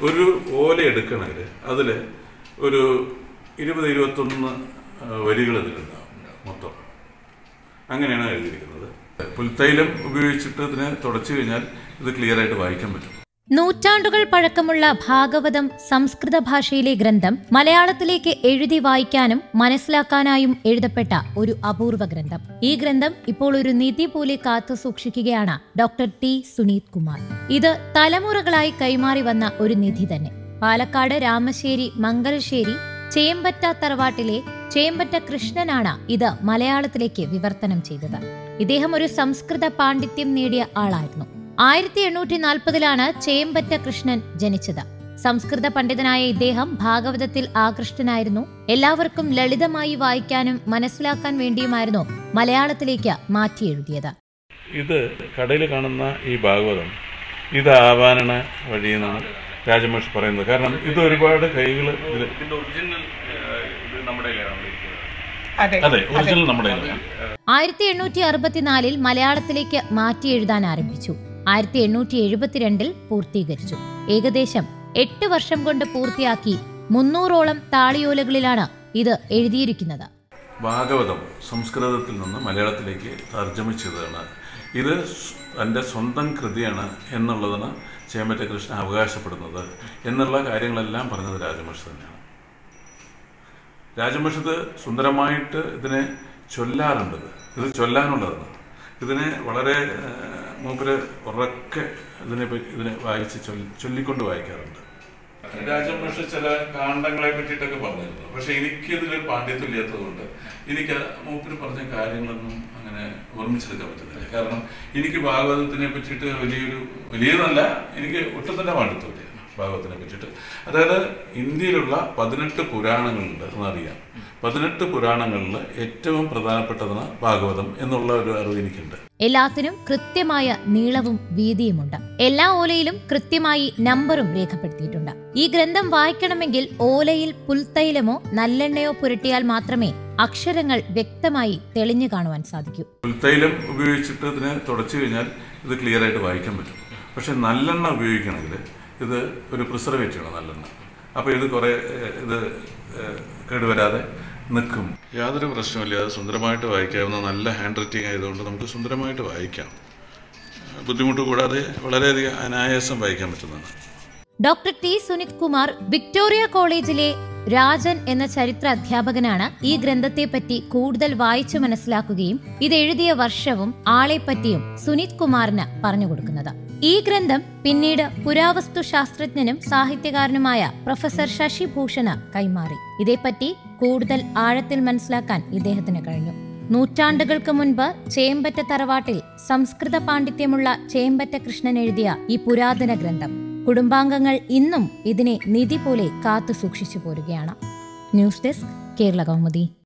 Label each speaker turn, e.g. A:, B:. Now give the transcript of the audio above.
A: ഒരു ഓല എടുക്കണമെങ്കിൽ അതിൽ ഒരു ഇരുപത് ഇരുപത്തൊന്ന് വരികൾ ഇതിലുണ്ടാവും മൊത്തം അങ്ങനെയാണ് എഴുതിയിരിക്കുന്നത് പുൽത്തൈലം ഉപയോഗിച്ചിട്ട് ഇതിനെ തുടച്ചു കഴിഞ്ഞാൽ ഇത് ക്ലിയർ ആയിട്ട് വായിക്കാൻ പറ്റും
B: നൂറ്റാണ്ടുകൾ പഴക്കമുള്ള ഭാഗവതം സംസ്കൃത ഭാഷയിലെ ഗ്രന്ഥം മലയാളത്തിലേക്ക് എഴുതി വായിക്കാനും മനസ്സിലാക്കാനായും എഴുതപ്പെട്ട ഒരു അപൂർവ ഗ്രന്ഥം ഈ ഗ്രന്ഥം ഇപ്പോൾ ഒരു നിധി പോലെ കാത്തു സൂക്ഷിക്കുകയാണ് ഡോക്ടർ ടി സുനീത് കുമാർ ഇത് തലമുറകളായി കൈമാറി വന്ന ഒരു നിധി തന്നെ പാലക്കാട് രാമശ്ശേരി മംഗലശ്ശേരി ചേമ്പറ്റ തറവാട്ടിലെ ചേമ്പറ്റ കൃഷ്ണനാണ് ഇത് മലയാളത്തിലേക്ക് വിവർത്തനം ചെയ്തത് ഇദ്ദേഹം ഒരു സംസ്കൃത പാണ്ഡിത്യം നേടിയ ആളായിരുന്നു ആയിരത്തി എണ്ണൂറ്റി നാൽപ്പതിലാണ് ചേമ്പറ്റ കൃഷ്ണൻ ജനിച്ചത് സംസ്കൃത പണ്ഡിതനായ ഇദ്ദേഹം ഭാഗവതത്തിൽ ആകൃഷ്ടനായിരുന്നു എല്ലാവർക്കും ലളിതമായി വായിക്കാനും മനസ്സിലാക്കാൻ വേണ്ടിയുമായിരുന്നു മലയാളത്തിലേക്ക് മാറ്റി എഴുതിയത്
A: ഇത് കടയിൽ കാണുന്ന ഈ ഭാഗവതം ഇത് ആവാനണ വഴിയെന്നാണ് രാജമഹർഷി പറയുന്നത് കാരണം ഇത് ഒരുപാട് കൈകൾ ഇതിൽ
C: ഇതിന്റെ ഒറിജിനൽ ഇത് നമ്മുടെ കയ്യിലാണ് ഇരിക്കുന്നത്.
D: അതെ
A: അതെ ഒറിജിനൽ നമ്മുടെ കയ്യിലാണ്.
B: ആയിരത്തി എണ്ണൂറ്റി അറുപത്തിനാലിൽ മലയാളത്തിലേക്ക് മാറ്റി എഴുതാൻ ആരംഭിച്ചു ആയിരത്തി എണ്ണൂറ്റി എഴുപത്തിരണ്ടിൽ പൂർത്തീകരിച്ചു ഏകദേശം എട്ട് വർഷം കൊണ്ട് പൂർത്തിയാക്കി മുന്നൂറോളം താളിയോലകളിലാണ് ഇത് എഴുതിയിരിക്കുന്നത്
A: ഭാഗവതം സംസ്കൃതത്തിൽ നിന്ന് മലയാളത്തിലേക്ക് തർജ്ജമ ചെയ്തതാണ് ഇത് സ് തൻ്റെ സ്വന്തം കൃതിയാണ് എന്നുള്ളതാണ് ചേമ്പറ്റ കൃഷ്ണൻ അവകാശപ്പെടുന്നത് എന്നുള്ള കാര്യങ്ങളെല്ലാം പറഞ്ഞത് രാജമഹർഷി തന്നെയാണ് രാജമഹർഷി സുന്ദരമായിട്ട് ഇതിനെ ചൊല്ലാറുണ്ട് ഇത് ചൊല്ലാനുള്ളതാണ് ഇതിനെ വളരെ ഏഹ്, മൂപ്പര് ഉറക്കെ ഇതിനെ പറ്റി ഇതിനെ വായിച്ച് ചൊല്ലി ചൊല്ലിക്കൊണ്ട് വായിക്കാറുണ്ട് രാജമഹർഷി ചില കാണ്ഡങ്ങളെ പറ്റിയിട്ടൊക്കെ പറഞ്ഞിരുന്നു പക്ഷെ എനിക്ക് ഇതിലൊരു പാണ്ഡിത്യം ഇല്ലാത്തതുകൊണ്ട് എനിക്ക് മൂപ്പര് പറഞ്ഞ കാര്യങ്ങളൊന്നും അങ്ങനെ ഓർമ്മിച്ചെടുക്കാൻ പറ്റുന്നില്ല കാരണം എനിക്ക് ഭാഗവതത്തിനെ പറ്റിയിട്ട് വലിയൊരു വലിയതല്ല എനിക്ക് ഒട്ടും തന്നെ പാണ്ഡിത്യമില്ല ഭാഗവതത്തിനെ പറ്റിയിട്ട് അതായത് ഇന്ത്യയിലുള്ള പതിനെട്ട് പുരാണങ്ങളുണ്ട് എന്നറിയാം പതിനെട്ട് പുരാണങ്ങളിൽ ഏറ്റവും പ്രധാനപ്പെട്ടതാണ് ഭാഗവതം എന്നുള്ള ഒരു അറിവ് എനിക്കുണ്ട്
B: എല്ലാത്തിനും കൃത്യമായ നീളവും വീതിയുമുണ്ട് എല്ലാ ഓലയിലും കൃത്യമായി നമ്പറും രേഖപ്പെടുത്തിയിട്ടുണ്ട് ഈ ഗ്രന്ഥം വായിക്കണമെങ്കിൽ ഓലയിൽ പുൽത്തൈലമോ നല്ലെണ്ണയോ പുരട്ടിയാൽ മാത്രമേ അക്ഷരങ്ങൾ വ്യക്തമായി തെളിഞ്ഞു കാണുവാൻ സാധിക്കൂ
A: പുൽത്തൈലം ഉപയോഗിച്ചിട്ട് ഇതിനെ തുടച്ചു കഴിഞ്ഞാൽ ഇത് ക്ലിയർ ആയിട്ട് വായിക്കാൻ പറ്റും പക്ഷെ നല്ലെണ്ണ ഉപയോഗിക്കണമെങ്കിൽ ഇത് ഒരു പ്രിസർവേറ്റീവാണ് നല്ലെണ്ണ അപ്പോൾ ഇത് കുറേ ഏഹ്, ഇത് ഏഹ്, കേടുവരാതെ നിൽക്കും യാതൊരു പ്രശ്നമില്ല അത് സുന്ദരമായിട്ട് വായിക്കാവുന്ന നല്ല ഹാൻഡ് റൈറ്റിംഗ് ആയതുകൊണ്ട് നമുക്ക് സുന്ദരമായിട്ട് വായിക്കാം ബുദ്ധിമുട്ട് കൂടാതെ വളരെയധികം അനായാസം വായിക്കാൻ പറ്റുന്നതാണ്
B: doctor T Sunith Kumar Victoria കോളേജിലെ രാജൻ എന്ന ചരിത്ര അധ്യാപകനാണ് ഈ ഗ്രന്ഥത്തെപ്പറ്റി കൂടുതൽ വായിച്ചു മനസ്സിലാക്കുകയും ഇത് എഴുതിയ വർഷവും ആളെപ്പറ്റിയും സുനിത് കുമാറിന് പറഞ്ഞു കൊടുക്കുന്നത് ഈ ഗ്രന്ഥം പിന്നീട് പുരാവസ്തു ശാസ്ത്രജ്ഞനും സാഹിത്യകാരനുമായ പ്രൊഫസർ ശശി ഭൂഷണ് കൈമാറി ഇതേപ്പറ്റി കൂടുതൽ ആഴത്തിൽ മനസ്സിലാക്കാൻ ഇദ്ദേഹത്തിന് കഴിഞ്ഞു നൂറ്റാണ്ടുകൾക്ക് മുൻപ് ചേമ്പറ്റ തറവാട്ടിൽ സംസ്കൃത പാണ്ഡിത്യമുള്ള ചേമ്പറ്റ കൃഷ്ണൻ എഴുതിയ ഈ പുരാതന ഗ്രന്ഥം കുടുംബാംഗങ്ങൾ ഇന്നും ഇതിനെ നിധി പോലെ കാത്തു സൂക്ഷിച്ചു പോരുകയാണ് ന്യൂസ് ഡെസ്ക് കേരള കൗമുദി